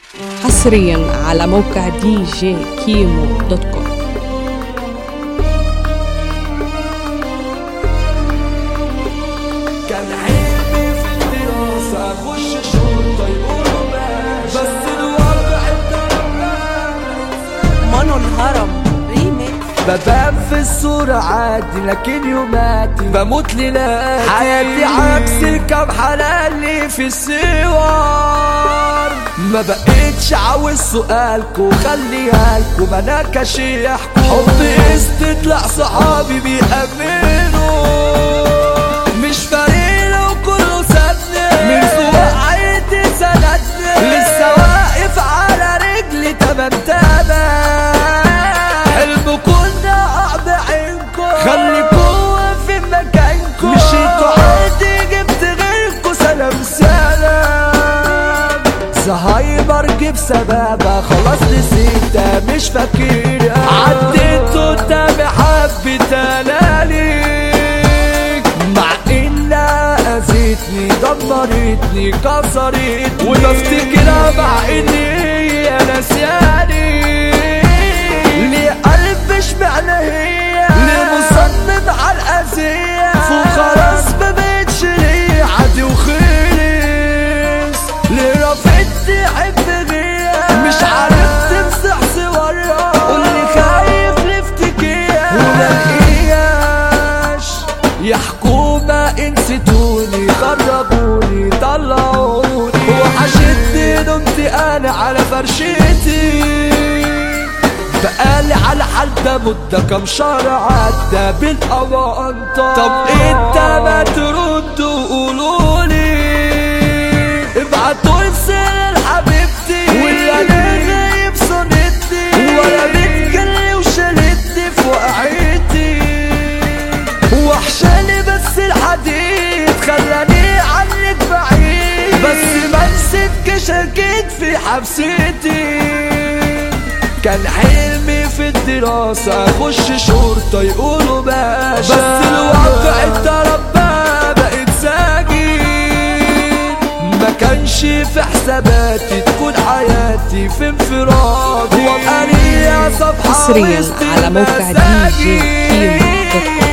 حصريا على موقع دي جي كيمو دوت كوم كان حلمي في الدراسة أخش شرطة يقولوا ماشي بس الواقع مانو الهرم ريميكس ببان في الصورة عادي لكن يوماتي بموت ليلاتي حياتي عكس الكام حلالي في السوار ما بقيتش عاوز سؤالكو خليها لكم انا كشيحكو حط تطلع صحابي بيأمنوا مش فارق لو كله سابني من سوق عيلتي سندني لسه واقف على رجلي تمام تمام حلم كنا بعينكم خليكوا في مكانكم مشيتوا عادي جبت غيركوا سلام سلام زهايمر جيب سبابة خلاص نسيتها مش فاكرها عديت قدامي حبة ليك مع انها اذتني دمرتني كسرتني وبفتكرها مع اني هي نسياني ليه قلب اشمعنى هي ليه مصمم على الاذية فوق خلاص ما بقتش ليه عادي وخلص ليه رفضت حب غيرها مش عارف تمسح صورها قولي خايف نفتكرها وملقياش يا حكومة انستوني خرجوني طلعوني وحشتني نمت انا على فرشتي بقالي على حال ده مدة كام شهر عدى بالأوانطة طب انت ما ترد وقولولي ابعتوا رسالة لحبيبتي ولا انا غايب صنتني ولا بتجلي وشالتني في وقعتي وحشاني بس الحديد خلاني عنك بعيد بس ما نسيتكش اكيد في حبستي كان حلمي في الدراسة اخش شرطة يقولوا باشا بس الواقع اتربى بقيت ساجين ما كانش في حساباتي تكون حياتي في انفراد وابقى ليا صفحة حصرياً وسط على موقع المساجين. DJ كيمو دوت كوم.